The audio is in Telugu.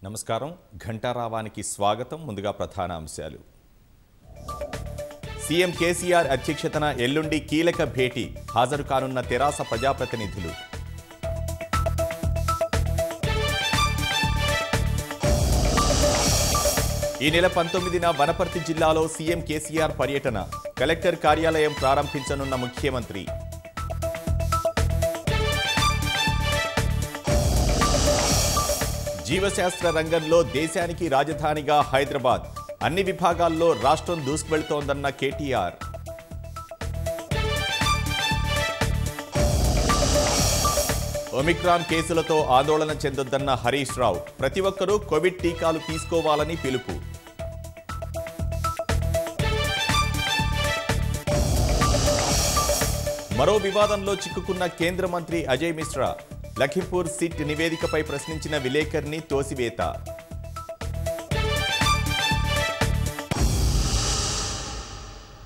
నమస్కారం ఘంటారావానికి స్వాగతం ముందుగా ప్రధాన అంశాలు సీఎం కేసీఆర్ అధ్యక్షతన ఎల్లుండి కీలక భేటీ హాజరు కానున్న తెరాస ప్రజాప్రతినిధులు ఈ నెల పంతొమ్మిదిన వనపర్తి జిల్లాలో సీఎం కేసీఆర్ పర్యటన కలెక్టర్ కార్యాలయం ప్రారంభించనున్న ముఖ్యమంత్రి జీవశాస్త్ర రంగంలో దేశానికి రాజధానిగా హైదరాబాద్ అన్ని విభాగాల్లో రాష్ట్రం దూసుకువెళ్తోందన్న కేటీఆర్ ఒమిక్రాన్ కేసులతో ఆందోళన చెందొద్దన్న హరీష్ రావు ప్రతి ఒక్కరూ కోవిడ్ టీకాలు తీసుకోవాలని పిలుపు మరో వివాదంలో చిక్కుకున్న కేంద్ర మంత్రి అజయ్ మిశ్రా లఖింపూర్ సిట్ నివేదికపై ప్రశ్నించిన విలేకరిని తోసివేత